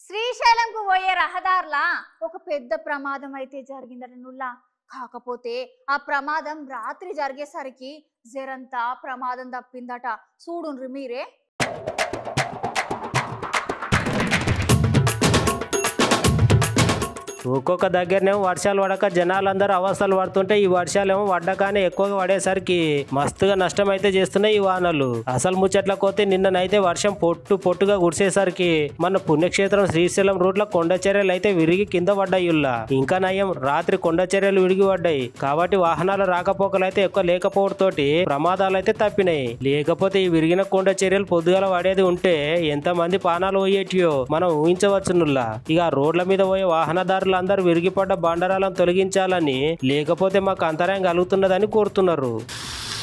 శ్రీశైలంకు పోయే రహదారులా ఒక పెద్ద ప్రమాదం అయితే జరిగిందట నుల్లా కాకపోతే ఆ ప్రమాదం రాత్రి జరిగేసరికి జరంతా ప్రమాదం తప్పిందట చూడుండ్రి మీరే ఒక్కొక్క దగ్గరనేమో వర్షాలు పడక జనాలందరూ అవస్థలు పడుతుంటే ఈ వర్షాలేమో పడ్డకానే ఎక్కువగా పడేసరికి మస్తుగా నష్టం అయితే చేస్తున్నాయి ఈ వానలు అసలు ముచ్చట్ల కోతే నిన్ననైతే వర్షం పొట్టు పొట్టుగా కురిసేసరికి మన పుణ్యక్షేత్రం శ్రీశైలం రూట్ల కొండ చర్యలు అయితే విరిగి కింద పడ్డాయి ఉల్లా. ఇంకా నయం రాత్రి కొండ చర్యలు విరిగి పడ్డాయి కాబట్టి వాహనాల రాకపోకలు అయితే ఎక్కువ లేకపోవడంతోటి ప్రమాదాలు అయితే తప్పినాయి లేకపోతే ఈ విరిగిన కొండ చర్యలు పొద్దుగల పడేది ఉంటే ఎంత మంది పానాలు పోయేటియో మనం ఊహించవచ్చునుల్లా ఇక ఆ రోడ్ల మీద పోయే వాహనదారులందరూ విరిగిపడ్డ బండరాలను తొలగించాలని లేకపోతే మాకు అంతరాయం కలుగుతున్నదని కోరుతున్నారు